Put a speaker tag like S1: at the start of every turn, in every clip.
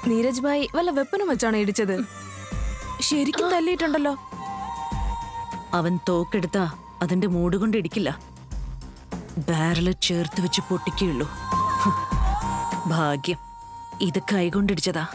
S1: നീരജ് ഭായ് വല്ല വെപ്പനും വെച്ചാണ് ഇടിച്ചത് ശരിക്കും തല്ലിയിട്ടുണ്ടല്ലോ
S2: അവൻ തോക്കെടുത്ത അതിന്റെ മൂട് കൊണ്ട് ഇടിക്കില്ല ബാരല് ചേർത്ത് വെച്ച് പൊട്ടിക്കുകയുള്ളൂ ഹും. ഭാഗ്യം ഇത് കൈകൊണ്ടിടിച്ചതാ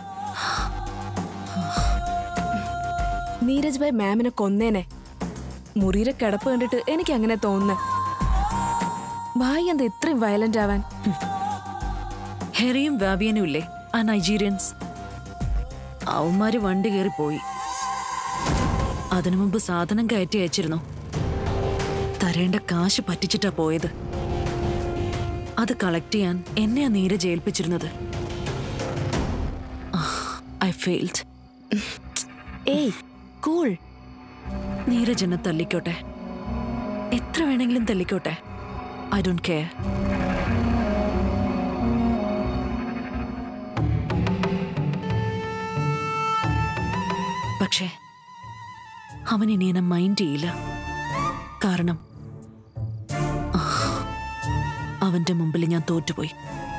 S1: നീരജ് ഭായ് മാമിനെ കൊന്നേനെ മുറിയിലെ കിടപ്പ് കണ്ടിട്ട് എനിക്ക് അങ്ങനെ തോന്നുന്നു ഭായ് എന്താ ഇത്രയും വയലന്റ് ആവാൻ
S2: ഹെറിയും വാവിയനും ഇല്ലേ ആ നൈജീരിയൻസ് അവന്മാര് വണ്ടി കയറി പോയി അതിനു മുമ്പ് സാധനം കയറ്റി അയച്ചിരുന്നു തരേണ്ട കാശ് പറ്റിച്ചിട്ടാ പോയത് അത് കളക്ട് ചെയ്യാൻ എന്നെയാ നീരജ് ഏൽപ്പിച്ചിരുന്നത് I failed
S1: hey cool
S2: Neeraj എന്നെ തല്ലിക്കോട്ടെ എത്ര വേണമെങ്കിലും തല്ലിക്കോട്ടെ ഐ ഡോണ്ട് കെയർ പക്ഷേ അവൻ ഇനി എന്നെ മൈൻഡ് ചെയ്യില്ല കാരണം ആ, അവന്റെ മുമ്പിൽ ഞാൻ തോറ്റുപോയി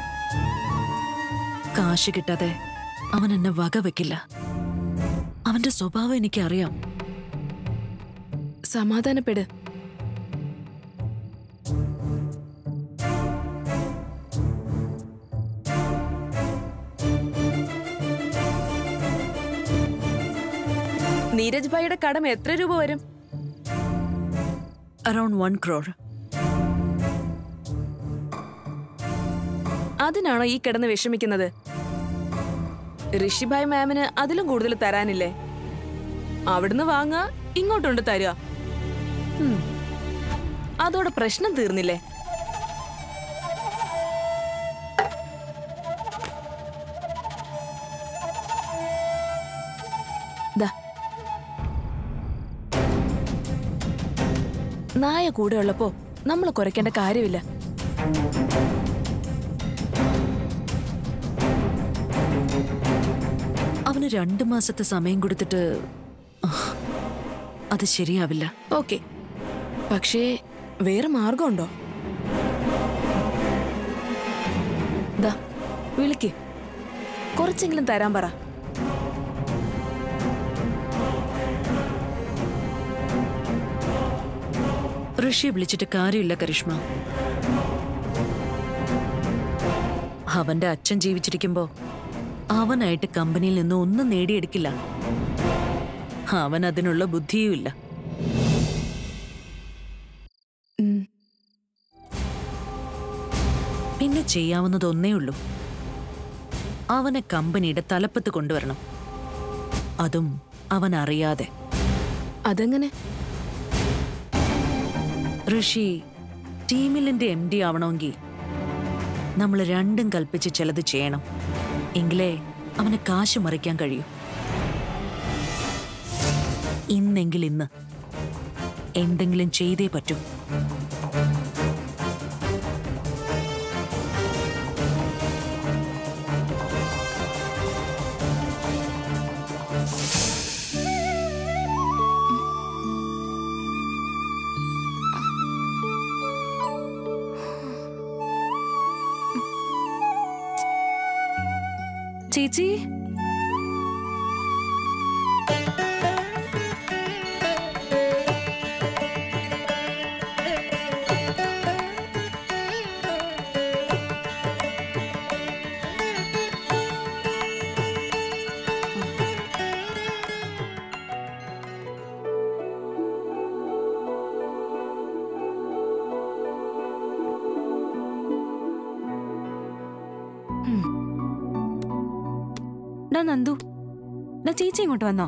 S2: കാശ് കിട്ടാതെ അവൻ എന്നെ വക വെക്കില്ല അവന്റെ സ്വഭാവം എനിക്കറിയാം
S1: സമാധാനപ്പെട് നീരജ് ഭായിയുടെ കടം എത്ര രൂപ വരും
S2: അറൌണ്ട് വൺ ക്രോർ
S1: അതിനാണോ ഈ കിടന്ന് വിഷമിക്കുന്നത് ഋഷിഭായ് മാമിന് അതിലും കൂടുതൽ തരാനില്ലേ അവിടുന്ന് വാങ്ങുക ഇങ്ങോട്ടുണ്ട് തരിക ഉം. അതോടെ പ്രശ്നം തീർന്നില്ലേ ദാ. നായ കൂടെ ഉള്ളപ്പോ നമ്മൾ കുറയ്ക്കേണ്ട കാര്യമില്ല
S2: അവന് രണ്ടു മാസത്തെ സമയം കൊടുത്തിട്ട് ആ, അത് ശരിയാവില്ല
S1: ഓക്കെ പക്ഷേ വേറെ മാർഗമുണ്ടോ ദാ വിളിക്ക് കുറച്ചെങ്കിലും തരാൻ പറ
S2: ഋഷിയെ വിളിച്ചിട്ട് കാര്യമില്ല കരിഷ്മ അവന്റെ അച്ഛൻ ജീവിച്ചിരിക്കുമ്പോ അവനായിട്ട് കമ്പനിയിൽ നിന്ന് ഒന്നും നേടിയെടുക്കില്ല അവൻ അതിനുള്ള ബുദ്ധിയുമില്ല
S1: ഉം.
S2: പിന്നെ ചെയ്യാവുന്നത് ഒന്നേ ഉള്ളൂ അവനെ കമ്പനിയുടെ തലപ്പത്ത് കൊണ്ടുവരണം അതും അവൻ അറിയാതെ
S1: അതെങ്ങനെ
S2: ഋഷി ടീമിലിന്റെ എം ഡി ആവണമെങ്കിൽ നമ്മൾ രണ്ടും കൽപ്പിച്ച് ചിലത് ചെയ്യണം എങ്കിലേ അവന് കാശ് മറിക്കാൻ കഴിയൂ ഇന്നെങ്കിൽ ഇന്ന് എന്തെങ്കിലും ചെയ്തേ പറ്റൂ
S1: ചേച്ചി
S3: ഡാ നന്ദു ഡാ ചേച്ചി ഇങ്ങോട്ട് വന്നോ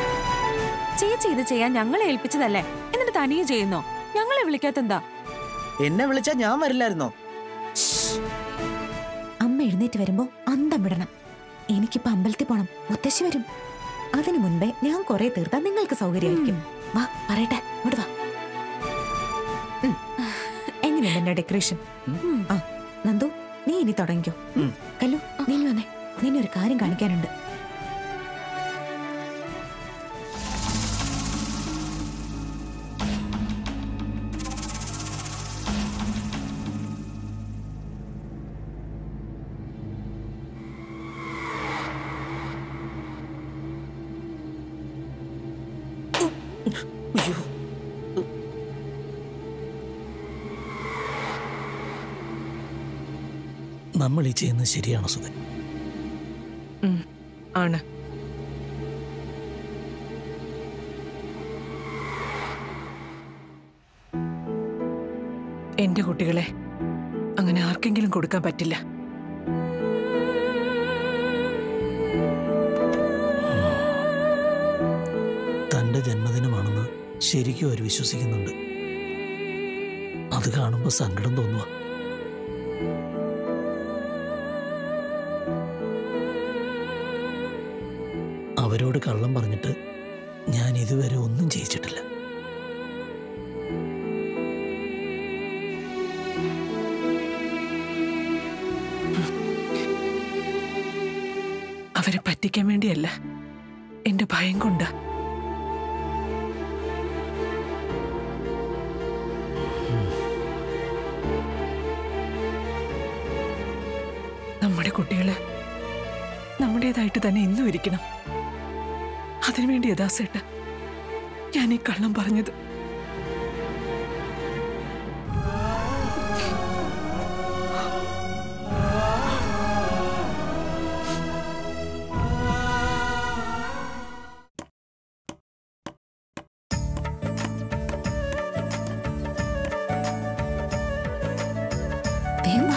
S3: ചേച്ചി ഇത് ചെയ്യാൻ ഞങ്ങളെ ഏൽപ്പിച്ചതല്ലേ എന്നിട്ട് തനിയെ ചെയ്യുന്നോ ഞങ്ങളെ വിളിക്കാത്തെന്താ
S4: എന്നെ വിളിച്ചാ ഞാൻ വരില്ലായിരുന്നോ
S5: അമ്മ എഴുന്നേറ്റ് വരുമ്പോ അന്തം വിടണം എനിക്കിപ്പോ അമ്പലത്തിൽ പോണം മുത്തശ്ശി വരും അതിനു മുൻപേ ഞാൻ കുറെ തീർത്താ നിങ്ങൾക്ക് സൗകര്യമായിരിക്കും വാ പറയട്ടെ ഇങ്ങോട്ട് വാ ഉം. എങ്ങനെയുണ്ട് എന്റെ ഡെക്കറേഷൻ ആ നന്ദു നീ ഇനി തുടങ്ങിക്കോ
S4: ഉം.
S5: കല്ലു നീ ഇങ്ങ് വന്നേ നിന്നെ ഒരു കാര്യം കാണിക്കാനുണ്ട്
S4: അയ്യോ നമ്മൾ ഈ ചെയ്യുന്നത് ശരിയാണോ സുധൻ
S6: ഉം, ആണ് എന്റെ കുട്ടികളെ അങ്ങനെ ആർക്കെങ്കിലും കൊടുക്കാൻ പറ്റില്ല
S4: തന്റെ ജന്മദിനമാണെന്ന് ശരിക്കും അവർ വിശ്വസിക്കുന്നുണ്ട് അത് കാണുമ്പോൾ സങ്കടം തോന്നുക അവരോട് കള്ളം പറഞ്ഞിട്ട് ഞാൻ ഇതുവരെ ഒന്നും ചെയ്യിച്ചിട്ടില്ല
S6: അവരെ പറ്റിക്കാൻ വേണ്ടിയല്ല എന്റെ ഭയം കൊണ്ടാ നമ്മുടെ കുട്ടികള് നമ്മുടേതായിട്ട് തന്നെ ഇന്നും ഇരിക്കണം അതിനുവേണ്ടി യഥാസേട്ട ഞാൻ ഈ കള്ളം പറഞ്ഞത്
S5: വേഗം വാ.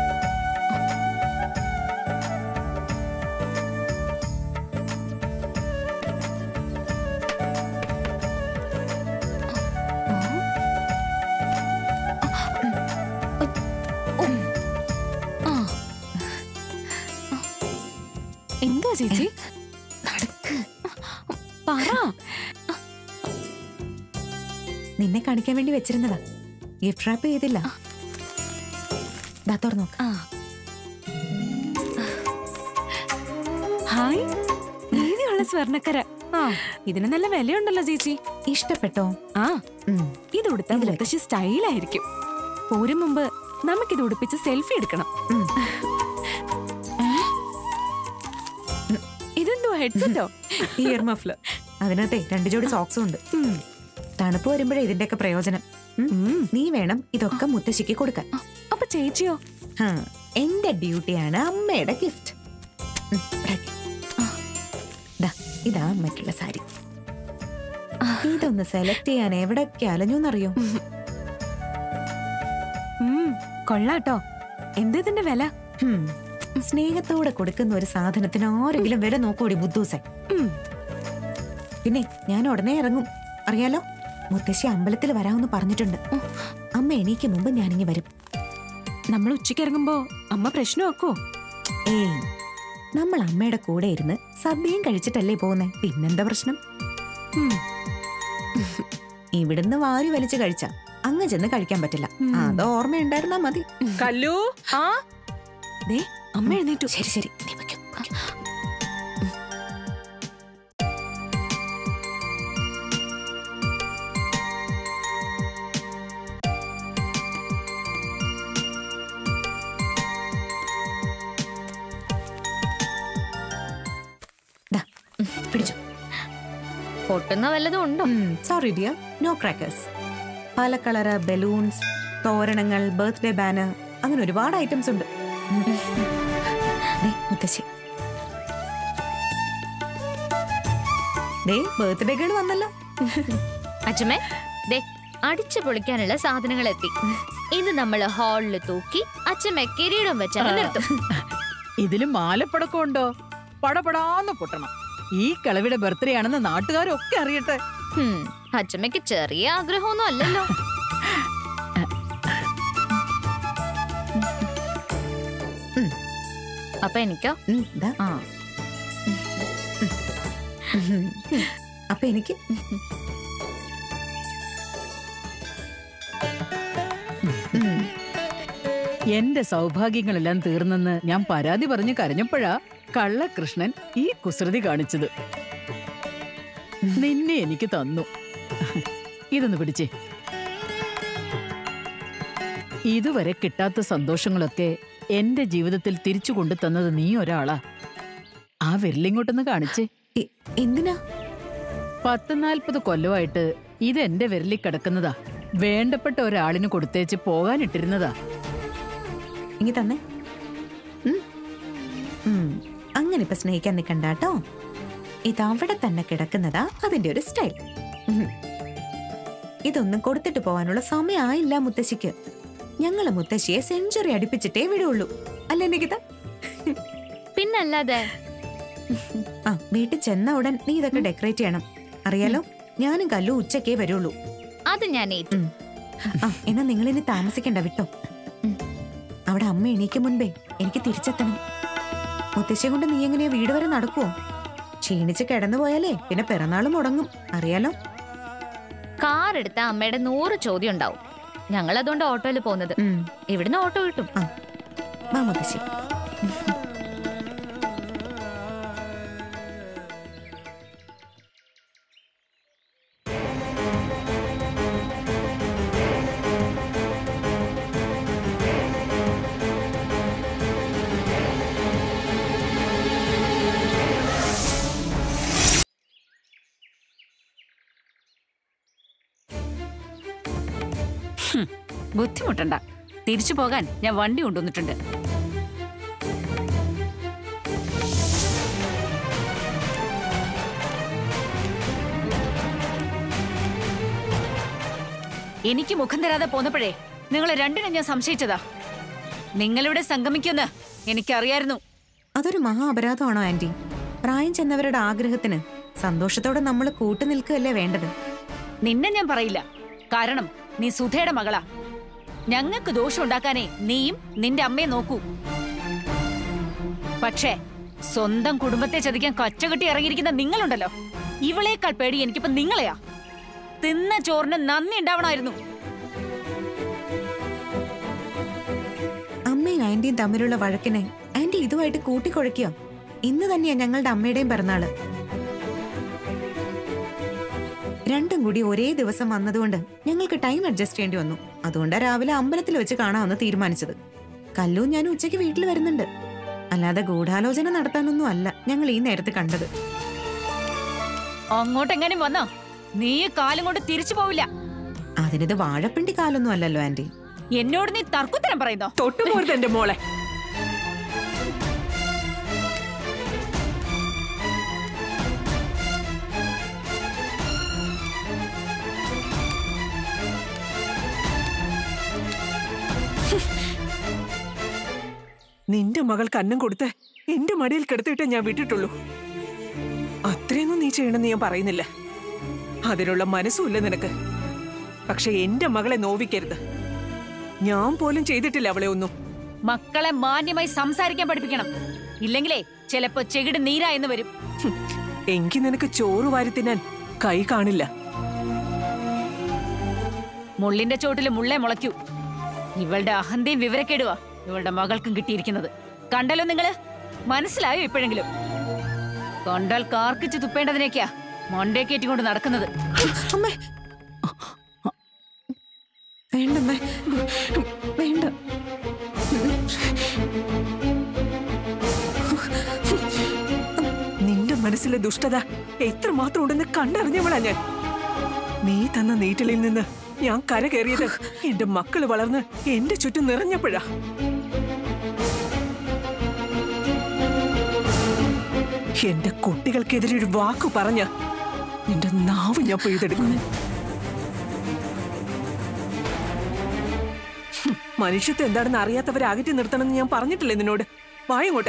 S3: എന്താ ചേച്ചി പറ
S5: നിന്നെ കാണിക്കാൻ വേണ്ടി വെച്ചിരുന്നതാ ഗിഫ്റ്റ് റാപ്പ് ചെയ്തില്ല ദാ തുറന്നു നോക്ക്
S3: ആ ഹായ് നീതിയുള്ള സ്വർണ്ണക്കര ആ ഇതിന് നല്ല വിലയുണ്ടല്ലോ ചേച്ചി
S5: ഇഷ്ടപ്പെട്ടോ
S3: ആ
S5: ഉം.
S3: ഇത് ഉടുത്ത
S5: ഇതിലെ.
S3: മുത്തശ്ശി സ്റ്റൈലായിരിക്കും പോരും മുമ്പ് നമുക്കിത് ഉടുപ്പിച്ച് സെൽഫി എടുക്കണം
S5: ഉം.
S3: ഇതെന്തോ ഹെഡ്സെറ്റോ
S5: ഇയർ മഫ്ലർ അതിനകത്തെ രണ്ട് ജോഡി സോക്സും ഉണ്ട് തണുപ്പ് വരുമ്പോഴേ ഇതിന്റെയൊക്കെ പ്രയോജനം ഉം. നീ വേണം ഇതൊക്കെ മുത്തശ്ശിക്ക് കൊടുക്കാൻ
S3: അപ്പൊ ചേച്ചിയോ
S5: ഹാ, എന്റെ ഡ്യൂട്ടിയാണ് അമ്മയുടെ ഗിഫ്റ്റ് ഉം, ഇവിടെ വെക്ക്. ദാ, ഇതാ അമ്മയ്ക്കുള്ള സാരി ഇതൊന്ന് സെലക്ട് ചെയ്യാൻ എവിടെയൊക്കെ അലഞ്ഞൂന്നറിയോ
S3: ഉം, കൊള്ളാട്ടോ എന്താ ഇതിന്റെ വില
S5: ഹും, സ്നേഹത്തോടെ കൊടുക്കുന്ന ഒരു സാധനത്തിന് ആരെങ്കിലും വില നോക്കൂടി ബുദ്ധൂസൻ
S3: ഉം.
S5: പിന്നെ ഞാൻ ഉടനെ ഇറങ്ങും അറിയാലോ മുത്തശ്ശി അമ്പലത്തിൽ വരാമെന്ന് പറഞ്ഞിട്ടുണ്ട് അമ്മ എണീക്ക് മുമ്പ് ഞാനിങ്ങി വരും
S3: നമ്മൾ ഉച്ചയ്ക്ക് ഇറങ്ങുമ്പോ അമ്മ പ്രശ്നമാക്കോ
S5: ഏയ് നമ്മൾ അമ്മയുടെ കൂടെ ഇരുന്ന് സദ്യയും കഴിച്ചിട്ടല്ലേ പോകുന്നേ പിന്നെന്താ പ്രശ്നം
S3: ഉം.
S5: ഇവിടുന്ന് വാരി വലിച്ചു കഴിച്ച അങ്ങ് ചെന്ന് കഴിക്കാൻ പറ്റില്ല
S3: ഉം.
S5: അത് ഓർമ്മയുണ്ടായിരുന്നാ മതി
S6: കല്ലു
S3: ആ ദേ അമ്മ എഴുന്നേറ്റു
S5: ശരി ശരി നീ വയ്ക്കോ, വയ്ക്കോ. ദാ, പിടിച്ചോ
S7: പൊട്ടുന്ന വല്ലതും ഉണ്ടോ
S5: സോറി ഡിയർ നോ ക്രാക്കേഴ്സ് പല കളറ് ബലൂൺസ് തോരണങ്ങൾ ബർത്ത്ഡേ ബാനർ അങ്ങനെ ഒരുപാട് ഐറ്റംസ് ഉണ്ട് ദേ, മുത്തശ്ശി ദേ ബർത്ത്ഡേ ഗേൾ വന്നല്ലോ
S7: അച്ഛമ്മേ ദേ അടിച്ചു പൊളിക്കാനുള്ള സാധനങ്ങൾ എത്തി ഇത് നമ്മൾ ഹാളിൽ തൂക്കി അച്ഛമ്മ കിരീടം വെച്ചാൽ നിർത്തും
S8: ഇതില് മാലപ്പടക്കം ഉണ്ടോ പടപടാന്ന് പൊട്ടണം ഈ കിളവിയുടെ ബർത്ത്ഡേ ആണെന്ന് നാട്ടുകാരൊക്കെ അറിയട്ടെ
S7: ഹും, അച്ഛമ്മയ്ക്ക് ചെറിയ ആഗ്രഹമൊന്നും അല്ലല്ലോ അപ്പൊ എനിക്കോ
S5: ഉം, ദാ.
S7: ആ
S5: അപ്പൊ എനിക്ക് ഉം.
S8: എന്റെ സൗഭാഗ്യങ്ങളെല്ലാം തീർന്നെന്ന് ഞാൻ പരാതി പറഞ്ഞ് കരഞ്ഞപ്പോഴാ കള്ളകൃഷ്ണൻ ഈ കുസൃതി കാണിച്ചത് നിന്നെ എനിക്ക് തന്നു ഇതൊന്ന് പിടിച്ചേ ഇതുവരെ കിട്ടാത്ത സന്തോഷങ്ങളൊക്കെ എന്റെ ജീവിതത്തിൽ തിരിച്ചു കൊണ്ടു തന്നത് നീ ഒരാളാ ആ വിരലിങ്ങോട്ടൊന്ന് കാണിച്ചേ
S5: എ- എന്തിനാ
S8: പത്ത് നാൽപ്പത് കൊല്ലമായിട്ട് ഇത് എന്റെ വിരലിൽ കിടക്കുന്നതാ വേണ്ടപ്പെട്ട ഒരാളിന് കൊടുത്തേച്ച് പോകാനിട്ടിരുന്നതാ
S5: ഇങ്ങി തന്നെ ഉം. ഉം. അങ്ങനെ ഇപ്പൊ സ്നേഹിക്കാൻ നിക്കണ്ട കേട്ടോ ഇത് അവിടെ തന്നെ കിടക്കുന്നതാ അതിന്റെ ഒരു സ്റ്റൈൽ ഉം. ഇതൊന്നും കൊടുത്തിട്ട് പോവാനുള്ള സമയമായില്ല മുത്തശ്ശിക്ക് ഞങ്ങള് മുത്തശ്ശിയെ സെഞ്ചുറി അടുപ്പിച്ചിട്ടേ വിടുള്ളൂ അല്ലേ നികിത
S7: പിന്നല്ലാതെ
S5: ആ വീട്ടിൽ ചെന്ന ഉടൻ നീ ഇതൊക്കെ ഡെക്കറേറ്റ് ചെയ്യണം അറിയാലോ ഞാനും കല്ലു ഉച്ചക്കേ വരുള്ളൂ
S7: അത് ഞാൻ ഏറ്റു
S5: ഉം. ആ എന്നാ നിങ്ങൾ ഇനി താമസിക്കണ്ട വിട്ടോ അവിടെ അമ്മ എണീക്കും മുൻപേ എനിക്ക് തിരിച്ചെത്തണം മുത്തശ്ശി കൊണ്ട് നീ എങ്ങനെയാ വീട് വരെ നടക്കുവോ ക്ഷീണിച്ച് കിടന്നു പോയാലേ പിന്നെ പിറന്നാൾ മുടങ്ങും അറിയാലോ
S7: കാർ എടുത്ത അമ്മയുടെ നൂറ് ചോദ്യം ഉണ്ടാവും ഞങ്ങൾ അതുകൊണ്ട് ഓട്ടോയിൽ പോകുന്നത്
S5: ഉം.
S7: ഇവിടുന്ന് ഓട്ടോ കിട്ടും
S5: വാ മുത്തശ്ശി
S3: ബുദ്ധിമുട്ടണ്ട തിരിച്ചു പോകാൻ ഞാൻ വണ്ടി കൊണ്ടുവന്നിട്ടുണ്ട് എനിക്ക് മുഖം തരാതെ പോന്നപ്പോഴേ നിങ്ങൾ രണ്ടിനും ഞാൻ സംശയിച്ചതാ നിങ്ങളിവിടെ സംഗമിക്കുമെന്ന് എനിക്കറിയായിരുന്നു
S5: അതൊരു മഹാ അപരാധമാണോ ആന്റി പ്രായം ചെന്നവരുടെ ആഗ്രഹത്തിന് സന്തോഷത്തോടെ നമ്മൾ കൂട്ടുനിൽക്കുകയല്ലേ വേണ്ടത്
S3: നിന്നെ ഞാൻ പറയില്ല കാരണം നീ സുധയുടെ മകളാ ഞങ്ങൾക്ക് ദോഷം ഉണ്ടാക്കാനേ നീയും നിന്റെ അമ്മയെ നോക്കൂ പക്ഷേ സ്വന്തം കുടുംബത്തെ ചതിക്കാൻ കച്ചകെട്ടി ഇറങ്ങിയിരിക്കുന്ന നിങ്ങളുണ്ടല്ലോ ഇവളേക്കാൾ പേടി എനിക്കിപ്പോ നിങ്ങളെയാ തിന്ന ചോറിന് നന്ദി ഉണ്ടാവണമായിരുന്നു
S5: അമ്മയും ആന്റിയും തമ്മിലുള്ള വഴക്കിനെ ആന്റി ഇതുമായിട്ട് കൂട്ടിക്കുഴയ്ക്കുക ഇന്ന് തന്നെയാ ഞങ്ങളുടെ അമ്മയുടെയും പിറന്നാള് രണ്ടും കൂടി ഒരേ ദിവസം വന്നതുകൊണ്ട് ഞങ്ങൾക്ക് ടൈം അഡ്ജസ്റ്റ് ചെയ്യേണ്ടി വന്നു അതുകൊണ്ടാ രാവിലെ അമ്പലത്തിൽ വെച്ച് കാണാമെന്ന് തീരുമാനിച്ചത് കല്ലും ഞാനും ഉച്ചയ്ക്ക് വീട്ടിൽ വരുന്നുണ്ട് അല്ലാതെ ഗൂഢാലോചന നടത്താനൊന്നും അല്ല ഞങ്ങൾ ഈ നേരത്ത് കണ്ടത്
S3: അങ്ങോട്ടെങ്ങാനും വന്നോ നീ കാലം കൊണ്ട് തിരിച്ചു പോവില്ല
S5: അതിനിത് വാഴപ്പിണ്ടി കാലൊന്നും അല്ലല്ലോ ആന്റി
S3: എന്നോട് നീ തർക്കുത്തരം പറയുന്നോ
S6: തൊട്ടുപോരുത് എന്റെ മോളെ നിന്റെ മകൾക്ക് അന്നം കൊടുത്ത് എന്റെ മടിയിൽ കിടത്തിയിട്ട് ഞാൻ വിട്ടിട്ടുള്ളൂ അത്രയൊന്നും നീ ചെയ്യണമെന്ന് ഞാൻ പറയുന്നില്ല അതിനുള്ള മനസ്സുമില്ല നിനക്ക് പക്ഷെ എന്റെ മകളെ നോവിക്കരുത് ഞാൻ പോലും ചെയ്തിട്ടില്ല അവളെ ഒന്നും
S3: മക്കളെ മാന്യമായി സംസാരിക്കാൻ പഠിപ്പിക്കണം ഇല്ലെങ്കിലേ ചിലപ്പോ ചെകിട് നീരാ എന്ന് വരും
S6: ഹും, എങ്കി നിനക്ക് ചോറ് വാരി തിന്നാൻ കൈ കാണില്ല
S3: മുള്ളിന്റെ ചോട്ടില് മുള്ളേ മുളയ്ക്കൂ ഇവളുടെ അഹന്തയും വിവരക്കേടുവാ ഇവളുടെ മകൾക്കും കിട്ടിയിരിക്കുന്നത് കണ്ടല്ലോ നിങ്ങള് മനസ്സിലായോ ഇപ്പോഴെങ്കിലും കണ്ടാൽ കാർക്കിച്ച് തുപ്പേണ്ടതിനേക്കാ മണ്ടേ കയറ്റിക്കൊണ്ട് നടക്കുന്നത്
S5: അമ്മേ വേണ്ടമ്മേ വേണ്ട
S6: നിന്റെ മനസ്സിലെ ദുഷ്ടത എത്രമാത്രം ഉണ്ടെന്ന് കണ്ടറിഞ്ഞവളാ ഞാൻ നീ തന്ന നീറ്റലിൽ നിന്ന് ഞാൻ കരകയറിയത് എന്റെ മക്കള് വളർന്ന് എന്റെ ചുറ്റും നിറഞ്ഞപ്പോഴാ എന്റെ കുട്ടികൾക്കെതിരെ ഒരു വാക്ക് പറഞ്ഞ നിന്റെ നാവ് ഞാൻ പിഴുതെടുക്കും ഹും, മനുഷ്യത്വം എന്താണെന്ന് അറിയാത്തവരെ അകറ്റി നിർത്തണമെന്ന് ഞാൻ പറഞ്ഞിട്ടില്ലേ നിന്നോട് വായങ്ങോട്ട്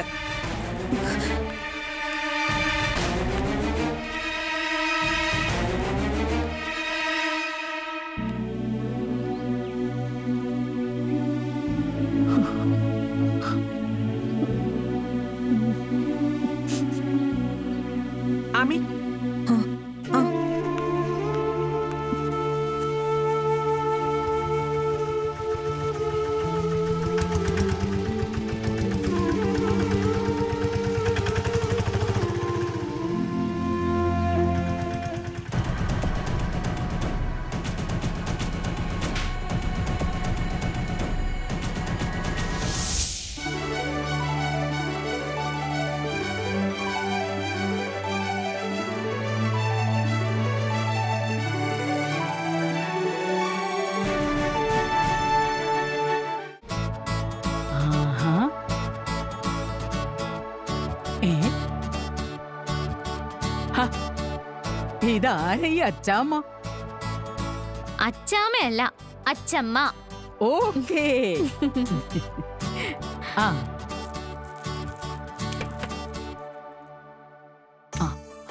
S8: ഇതാരാ ഈ അച്ചാമ്മ
S7: അച്ചാമ്മയല്ല അച്ചമ്മ
S8: ഓക്കേ ആ ആ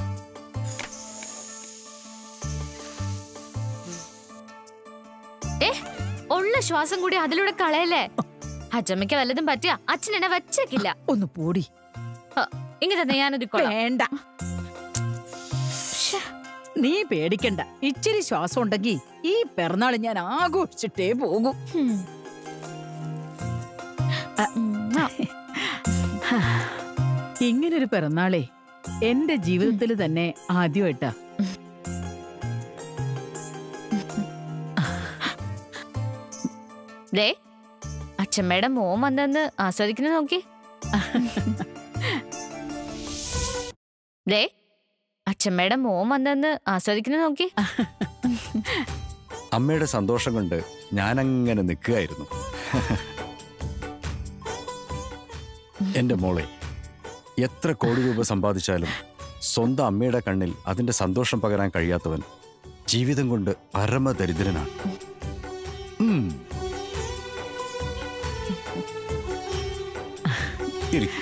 S7: ഏ ഉള്ള ശ്വാസം കൂടി അതിലൂടെ കളയല്ലേ അച്ചമ്മയ്ക്ക് വല്ലതും പറ്റിയ അച്ഛൻ എന്നെ വച്ചേക്കില്ല
S8: ഒന്ന് പോടി
S7: ഇങ്ങനെ തന്നെ ഞാനൊരു കൊള്ളാം
S8: വേണ്ട നീ പേടിക്കണ്ട ഇച്ചിരി ശ്വാസം ഉണ്ടെങ്കിൽ ഈ പിറന്നാള് ഞാൻ ആഘോഷിച്ചിട്ടേ പോകും ഇങ്ങനൊരു പിറന്നാളേ എന്റെ ജീവിതത്തിൽ തന്നെ ആദ്യമായിട്ടാ
S7: ദേ അച്ഛമ്മയുടെ മോൻ വന്നെന്ന് ആസ്വദിക്കുന്ന നോക്കി ദേ അച്ഛമ്മയുടെ മോൻ വന്നെന്ന് ആസ്വദിക്കുന്ന നോക്കി
S9: അമ്മയുടെ സന്തോഷം കൊണ്ട് ഞാനങ്ങനെ നിൽക്കുകയായിരുന്നു എൻ്റെ മോളെ എത്ര കോടി രൂപ സമ്പാദിച്ചാലും സ്വന്തം അമ്മയുടെ കണ്ണിൽ അതിൻ്റെ സന്തോഷം പകരാൻ കഴിയാത്തവൻ ജീവിതം കൊണ്ട് പരമദരിദ്രനാണ് ഉം. ഇരിക്ക്.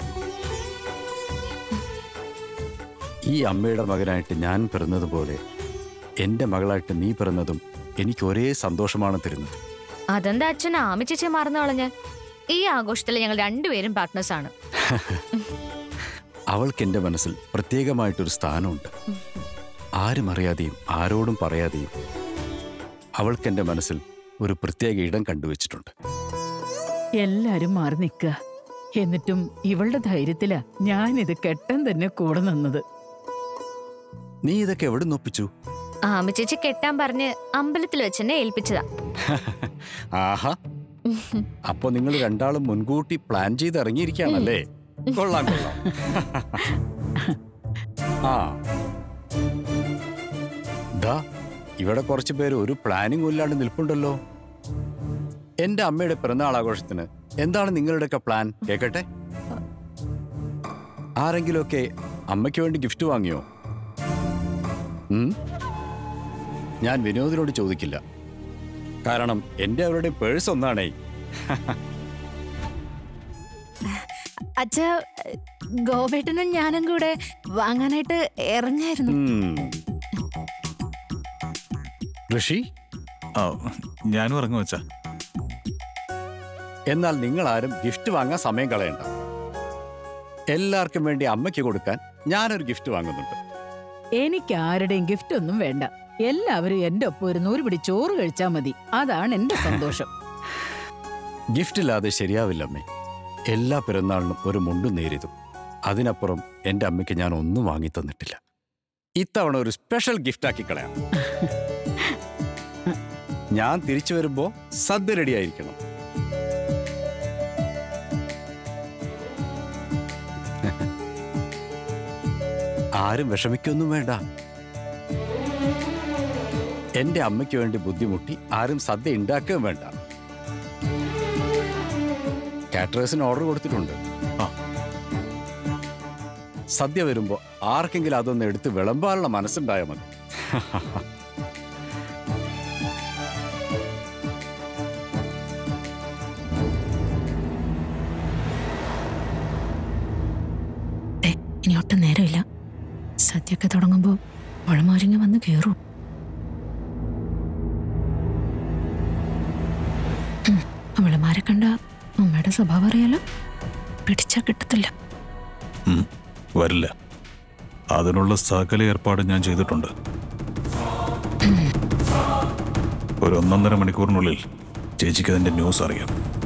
S9: ഈ അമ്മയുടെ മകനായിട്ട് ഞാൻ പിറന്നതുപോലെ എൻ്റെ മകളായിട്ട് നീ പിറന്നതും എനിക്ക് ഒരേ സന്തോഷമാണ് തരുന്നത്
S7: അതെന്താ അച്ഛൻ ആമി ചേച്ചി മറന്നു കളഞ്ഞ് ഈ ആഘോഷത്തിൽ ഞങ്ങൾ രണ്ടുപേരും പാർട്ട്നേഴ്സ് ആണ്
S9: അവൾക്ക് എൻ്റെ മനസ്സിൽ പ്രത്യേകമായിട്ടൊരു സ്ഥാനമുണ്ട് ആരും അറിയാതെയും ആരോടും പറയാതെയും അവൾക്ക് എൻ്റെ മനസ്സിൽ ഒരു പ്രത്യേക ഇടം കണ്ടുവച്ചിട്ടുണ്ട്
S8: എല്ലാരും മാറി നിൽക്കുക എന്നിട്ടും ഇവളുടെ ധൈര്യത്തിലാ ഞാനിത് കെട്ടൻ തന്നെ കൂടെ നിന്നത്
S9: നീ ഇതൊക്കെ എവിടെ നൊപ്പിച്ചു
S7: ആമി ചേച്ചി കെട്ടാൻ പറഞ്ഞ് അമ്പലത്തിൽ വെച്ച് എന്നെ ഏൽപ്പിച്ചതാ
S9: ആഹാ അപ്പൊ നിങ്ങൾ രണ്ടാളും മുൻകൂട്ടി പ്ലാൻ ചെയ്ത് ഇറങ്ങിയിരിക്കുകയാണല്ലേ കൊള്ളാം കൊള്ളാം ആ ദാ ഇവിടെ കുറച്ച് പേര് ഒരു പ്ലാനിങ് ഇല്ലാണ്ട് നിൽപ്പുണ്ടല്ലോ എന്റെ അമ്മയുടെ പിറന്നാൾ ആഘോഷത്തിന് എന്താണ് നിങ്ങളുടെയൊക്കെ പ്ലാൻ കേക്കട്ടെ ആരെങ്കിലുമൊക്കെ അമ്മയ്ക്ക് വേണ്ടി ഗിഫ്റ്റ് വാങ്ങിയോ ഉം? ഞാൻ വിനോദിനോട് ചോദിക്കില്ല കാരണം എന്റെ അവരുടെ പേഴ്സ് ഒന്നാണേ
S10: അച്ഛ ഗോപേട്ടനും ഞാനും കൂടെ വാങ്ങാനായിട്ട് ഇറങ്ങായിരുന്നു
S9: ഉം. ഋഷി
S11: ആ ഞാനും ഇറങ്ങും അച്ഛാ
S9: എന്നാൽ നിങ്ങൾ ആരും ഗിഫ്റ്റ് വാങ്ങാൻ സമയം കളയണ്ട എല്ലാവർക്കും വേണ്ടി അമ്മയ്ക്ക് കൊടുക്കാൻ ഞാനൊരു ഗിഫ്റ്റ് വാങ്ങുന്നുണ്ട്
S8: എനിക്ക് ആരുടെയും ഗിഫ്റ്റ് ഒന്നും വേണ്ട എല്ലാവരും എന്റെ ഒപ്പം ഒരു നൂറ് പിടി ചോറ് കഴിച്ചാ മതി അതാണ് എന്റെ സന്തോഷം
S9: ഗിഫ്റ്റ് ഇല്ലാതെ ശരിയാവില്ല അമ്മേ എല്ലാ പിറന്നാളിനും ഒരു മുണ്ടും നേരിതും അതിനപ്പുറം എൻ്റെ അമ്മയ്ക്ക് ഞാൻ ഒന്നും വാങ്ങി തന്നിട്ടില്ല ഇത്തവണ ഒരു സ്പെഷ്യൽ ഗിഫ്റ്റ് ആക്കി കളയാം ഞാൻ തിരിച്ചു വരുമ്പോ സദ്യ റെഡി ആയിരിക്കണം ആരും വിഷമിക്കൊന്നും വേണ്ട എന്റെ അമ്മയ്ക്ക് വേണ്ടി ബുദ്ധിമുട്ടി ആരും സദ്യ ഉണ്ടാക്കുകയും വേണ്ട കാറ്ററേഴ്സിന് ഓർഡർ കൊടുത്തിട്ടുണ്ട്
S11: ആ.
S9: സദ്യ വരുമ്പോ ആർക്കെങ്കിലും അതൊന്ന് എടുത്ത് വിളമ്പാനുള്ള മനസ്സുണ്ടായാൽ മതി
S10: ദേ, ഇനി ഒട്ടും നേരമില്ല സദ്യയൊക്കെ തുടങ്ങുമ്പോൾ മുഴമോരിങ്ങ വന്ന് കയറും ഉം, അവളുമാരെ കണ്ട അമ്മയുടെ സ്വഭാവം അറിയാലോ പിടിച്ചാ കിട്ടത്തില്ല
S11: ഉം, വരില്ല അതിനുള്ള സകല ഏർപ്പാട് ഞാൻ ചെയ്തിട്ടുണ്ട് ഒരു ഒന്നൊന്നര മണിക്കൂറിനുള്ളിൽ ചേച്ചിക്ക് അതിന്റെ ന്യൂസ് അറിയാം